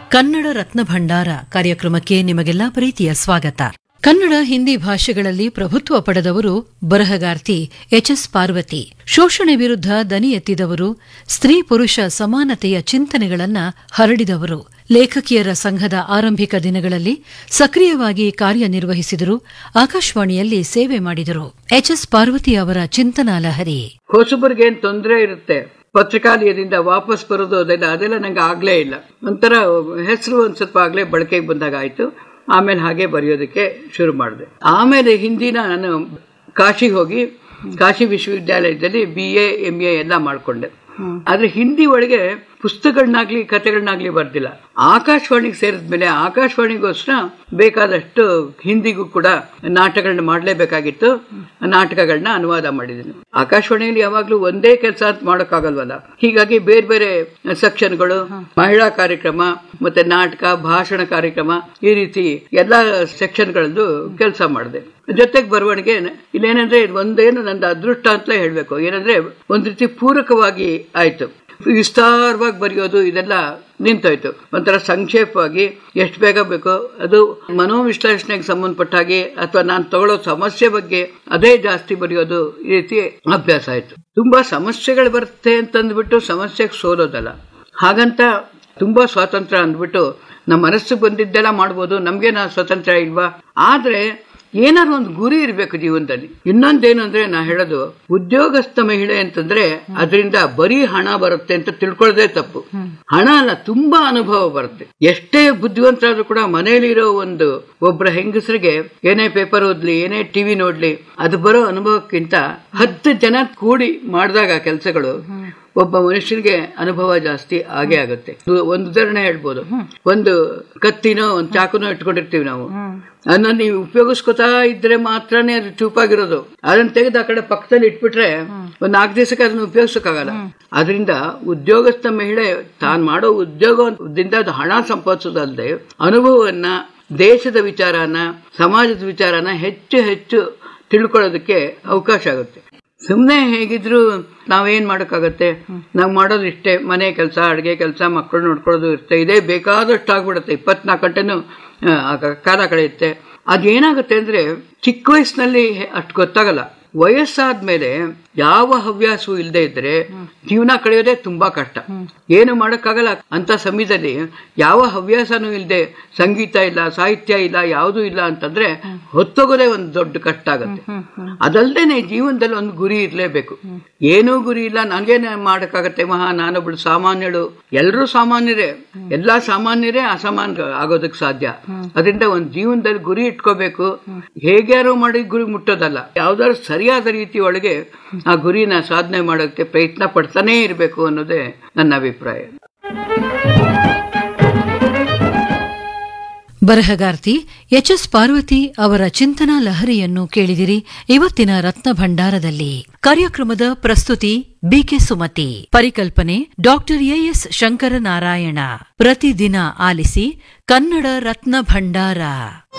ಕನ್ನಡ ರತ್ನ ಭಂಡಾರ ಕಾರ್ಯಕ್ರಮಕ್ಕೆ ನಿಮಗೆಲ್ಲ ಪ್ರೀತಿಯ ಸ್ವಾಗತ ಕನ್ನಡ ಹಿಂದಿ ಭಾಷೆಗಳಲ್ಲಿ ಪ್ರಭುತ್ವ ಪಡೆದವರು ಬರಹಗಾರ್ತಿ ಎಚ್ ಎಸ್ ಪಾರ್ವತಿ ಶೋಷಣೆ ವಿರುದ್ಧ ದನಿ ಎತ್ತಿದವರು ಸ್ತ್ರೀ ಪುರುಷ ಸಮಾನತೆಯ ಚಿಂತನೆಗಳನ್ನ ಹರಡಿದವರು ಲೇಖಕಿಯರ ಸಂಘದ ಆರಂಭಿಕ ದಿನಗಳಲ್ಲಿ ಸಕ್ರಿಯವಾಗಿ ಕಾರ್ಯನಿರ್ವಹಿಸಿದರು ಆಕಾಶವಾಣಿಯಲ್ಲಿ ಸೇವೆ ಮಾಡಿದರು ಎಚ್ ಎಸ್ ಪಾರ್ವತಿ ಅವರ ಚಿಂತನಾ ಲಹರಿ ಹೊಸಬರಿಗೆ ಏನ್ ತೊಂದರೆ ಇರುತ್ತೆ ಪತ್ರಿಕಾಲಯದಿಂದ ವಾಪಸ್ ಬರೋದು ಅದೆಲ್ಲ ಅದೆಲ್ಲ ನಂಗೆ ಆಗ್ಲೇ ಇಲ್ಲ ಒಂಥರ ಹೆಸರು ಒಂದ್ ಸ್ವಲ್ಪ ಆಗ್ಲೇ ಬಳಕೆಗೆ ಬಂದಾಗ ಆಯ್ತು ಆಮೇಲೆ ಹಾಗೆ ಬರೆಯೋದಕ್ಕೆ ಶುರು ಮಾಡಿದೆ ಆಮೇಲೆ ಹಿಂದಿನ ನಾನು ಕಾಶಿಗೆ ಹೋಗಿ ಕಾಶಿ ವಿಶ್ವವಿದ್ಯಾಲಯದಲ್ಲಿ ಬಿ ಎ ಎಂ ಎ ಎಲ್ಲ ಮಾಡ್ಕೊಂಡೆ ಆದ್ರೆ ಹಿಂದಿ ಒಳಗೆ ಪುಸ್ತಕಗಳನ್ನಾಗ್ಲಿ ಕಥೆಗಳನ್ನಾಗ್ಲಿ ಬರ್ದಿಲ್ಲ ಆಕಾಶವಾಣಿಗೆ ಸೇರಿದ್ಮೇಲೆ ಆಕಾಶವಾಣಿಗೋಸ್ಕರ ಬೇಕಾದಷ್ಟು ಹಿಂದಿಗೂ ಕೂಡ ನಾಟಕಗಳನ್ನ ಮಾಡಲೇಬೇಕಾಗಿತ್ತು ನಾಟಕಗಳನ್ನ ಅನುವಾದ ಮಾಡಿದ್ದೀನಿ ಆಕಾಶವಾಣಿಯಲ್ಲಿ ಯಾವಾಗ್ಲೂ ಒಂದೇ ಕೆಲಸ ಅಂತ ಮಾಡೋಕ್ಕಾಗಲ್ವಲ್ಲ ಹೀಗಾಗಿ ಬೇರೆ ಬೇರೆ ಸೆಕ್ಷನ್ಗಳು ಮಹಿಳಾ ಕಾರ್ಯಕ್ರಮ ಮತ್ತೆ ನಾಟಕ ಭಾಷಣ ಕಾರ್ಯಕ್ರಮ ಈ ರೀತಿ ಎಲ್ಲಾ ಸೆಕ್ಷನ್ಗಳದ್ದು ಕೆಲಸ ಮಾಡಿದೆ ಜೊತೆಗೆ ಬರವಣಿಗೆ ಇಲ್ಲೇನಂದ್ರೆ ಒಂದೇನು ನನ್ನ ಅದೃಷ್ಟ ಅಂತಲೇ ಹೇಳ್ಬೇಕು ಏನಂದ್ರೆ ಒಂದ್ ರೀತಿ ಪೂರಕವಾಗಿ ಆಯ್ತು ವಿಸ್ತಾರವಾಗಿ ಬರೆಯೋದು ಇದೆಲ್ಲ ನಿಂತೋಯ್ತು ಒಂಥರ ಸಂಕ್ಷೇಪವಾಗಿ ಎಷ್ಟು ಬೇಗ ಬೇಕೋ ಅದು ಮನೋವಿಶ್ಲೇಷಣೆಗೆ ಸಂಬಂಧಪಟ್ಟ ಹಾಗೆ ಅಥವಾ ನಾನು ತಗೊಳ್ಳೋ ಸಮಸ್ಯೆ ಬಗ್ಗೆ ಅದೇ ಜಾಸ್ತಿ ಬರೆಯೋದು ಈ ರೀತಿ ಅಭ್ಯಾಸ ಆಯ್ತು ತುಂಬಾ ಸಮಸ್ಯೆಗಳು ಬರುತ್ತೆ ಅಂತಂದ್ಬಿಟ್ಟು ಸಮಸ್ಯೆಗೆ ಸೋಲೋದಲ್ಲ ಹಾಗಂತ ತುಂಬಾ ಸ್ವಾತಂತ್ರ್ಯ ಅಂದ್ಬಿಟ್ಟು ನಮ್ಮ ಮನಸ್ಸಿಗೆ ಬಂದಿದ್ದೆಲ್ಲ ಮಾಡ್ಬೋದು ನಮ್ಗೆ ನಾ ಸ್ವತಂತ್ರ ಇಲ್ವಾ ಆದ್ರೆ ಏನಾದ್ರು ಒಂದು ಗುರಿ ಇರಬೇಕು ಜೀವನದಲ್ಲಿ ಇನ್ನೊಂದೇನು ಅಂದ್ರೆ ನಾ ಹೇಳೋದು ಉದ್ಯೋಗಸ್ಥ ಮಹಿಳೆ ಅಂತಂದ್ರೆ ಅದರಿಂದ ಬರೀ ಹಣ ಬರುತ್ತೆ ಅಂತ ತಿಳ್ಕೊಳ್ಳೋದೇ ತಪ್ಪು ಹಣ ಅಲ್ಲ ತುಂಬಾ ಅನುಭವ ಬರುತ್ತೆ ಎಷ್ಟೇ ಬುದ್ಧಿವಂತರಾದ್ರೂ ಕೂಡ ಮನೆಯಲ್ಲಿರೋ ಒಂದು ಒಬ್ಬರ ಹೆಂಗಸರಿಗೆ ಏನೇ ಪೇಪರ್ ಓದ್ಲಿ ಏನೇ ಟಿವಿ ನೋಡ್ಲಿ ಅದು ಬರೋ ಅನುಭವಕ್ಕಿಂತ ಹತ್ತು ಜನ ಕೂಡಿ ಮಾಡಿದಾಗ ಕೆಲಸಗಳು ಒಬ್ಬ ಮನುಷ್ಯನಿಗೆ ಅನುಭವ ಜಾಸ್ತಿ ಆಗೇ ಆಗುತ್ತೆ ಒಂದು ಉದಾಹರಣೆ ಹೇಳ್ಬೋದು ಒಂದು ಕತ್ತಿನೋ ಒಂದು ಚಾಕುನೋ ಇಟ್ಕೊಂಡಿರ್ತೀವಿ ನಾವು ಅದನ್ನ ನೀವು ಉಪಯೋಗಿಸ್ಕೊತಾ ಇದ್ರೆ ಮಾತ್ರನೇ ಅದು ಚೂಪಾಗಿರೋದು ಅದನ್ನ ತೆಗೆದು ಆ ಕಡೆ ಪಕ್ಕದಲ್ಲಿ ಇಟ್ಬಿಟ್ರೆ ಒಂದ್ ನಾಲ್ಕು ದಿವಸಕ್ಕೆ ಅದನ್ನ ಉಪಯೋಗಿಸಕ್ಕಾಗಲ್ಲ ಅದರಿಂದ ಉದ್ಯೋಗಸ್ಥ ಮಹಿಳೆ ತಾನು ಮಾಡೋ ಉದ್ಯೋಗದಿಂದ ಅದು ಹಣ ಸಂಪಾದಿಸೋದಲ್ಲದೆ ಅನುಭವವನ್ನ ದೇಶದ ವಿಚಾರನ ಸಮಾಜದ ವಿಚಾರನ ಹೆಚ್ಚು ಹೆಚ್ಚು ತಿಳ್ಕೊಳ್ಳೋದಕ್ಕೆ ಅವಕಾಶ ಆಗುತ್ತೆ ಸುಮ್ಮನೆ ಹೇಗಿದ್ರು ನಾವೇನ್ ಮಾಡೋಕ್ಕಾಗತ್ತೆ ನಾವು ಮಾಡೋದು ಇಷ್ಟೇ ಮನೆ ಕೆಲಸ ಅಡುಗೆ ಕೆಲಸ ಮಕ್ಕಳು ನೋಡ್ಕೊಳ್ಳೋದು ಇರುತ್ತೆ ಇದೇ ಬೇಕಾದಷ್ಟು ಆಗ್ಬಿಡುತ್ತೆ ಇಪ್ಪತ್ನಾಲ್ಕು ಗಂಟೆನೂ ಕಾಲ ಕಳೆಯುತ್ತೆ ಅದೇನಾಗುತ್ತೆ ಅಂದ್ರೆ ಚಿಕ್ಕ ವಯಸ್ಸಿನಲ್ಲಿ ಅಷ್ಟು ಗೊತ್ತಾಗಲ್ಲ ವಯಸ್ಸಾದ್ಮೇಲೆ ಯಾವ ಹವ್ಯಾಸವೂ ಇಲ್ಲದೆ ಇದ್ರೆ ಜೀವನ ಕಳೆಯೋದೇ ತುಂಬಾ ಕಷ್ಟ ಏನು ಮಾಡಕ್ಕಾಗಲ್ಲ ಅಂತ ಸಮಯದಲ್ಲಿ ಯಾವ ಹವ್ಯಾಸನೂ ಇಲ್ಲದೆ ಸಂಗೀತ ಇಲ್ಲ ಸಾಹಿತ್ಯ ಇಲ್ಲ ಯಾವುದೂ ಇಲ್ಲ ಅಂತಂದ್ರೆ ಹೊತ್ತೋಗೋದೇ ಒಂದು ದೊಡ್ಡ ಕಷ್ಟ ಆಗುತ್ತೆ ಅದಲ್ದೇನೆ ಜೀವನದಲ್ಲಿ ಒಂದು ಗುರಿ ಇರಲೇಬೇಕು ಏನೂ ಗುರಿ ಇಲ್ಲ ನನಗೇನೆ ಮಾಡಕ್ಕಾಗತ್ತೆ ಮಹಾ ನಾನೊಬ್ಳು ಸಾಮಾನ್ಯಳು ಎಲ್ಲರೂ ಸಾಮಾನ್ಯರೇ ಎಲ್ಲಾ ಸಾಮಾನ್ಯರೇ ಅಸಾಮಾನ್ಯ ಆಗೋದಕ್ಕೆ ಸಾಧ್ಯ ಅದರಿಂದ ಒಂದು ಜೀವನದಲ್ಲಿ ಗುರಿ ಇಟ್ಕೋಬೇಕು ಹೇಗ್ಯಾರೋ ಮಾಡಿ ಗುರಿ ಮುಟ್ಟೋದಲ್ಲ ಯಾವ್ದಾದ್ರು ಸರಿಯಾದ ರೀತಿ ಒಳಗೆ ಆ ಗುರಿನ ಸಾಧನೆ ಮಾಡೋಕ್ಕೆ ಪ್ರಯತ್ನ ಪಡ್ತಾನೇ ಇರಬೇಕು ಅನ್ನೋದೇ ನನ್ನ ಅಭಿಪ್ರಾಯ ಬರಹಗಾರ್ತಿ ಎಚ್ ಎಸ್ ಪಾರ್ವತಿ ಅವರ ಚಿಂತನಾ ಲಹರಿಯನ್ನು ಕೇಳಿದಿರಿ ಇವತ್ತಿನ ರತ್ನ ಭಂಡಾರದಲ್ಲಿ ಕಾರ್ಯಕ್ರಮದ ಪ್ರಸ್ತುತಿ ಬಿಕೆ ಸುಮತಿ ಪರಿಕಲ್ಪನೆ ಡಾಕ್ಟರ್ ಎಎಸ್ ಶಂಕರನಾರಾಯಣ ಪ್ರತಿದಿನ ಆಲಿಸಿ ಕನ್ನಡ ರತ್ನ ಭಂಡಾರ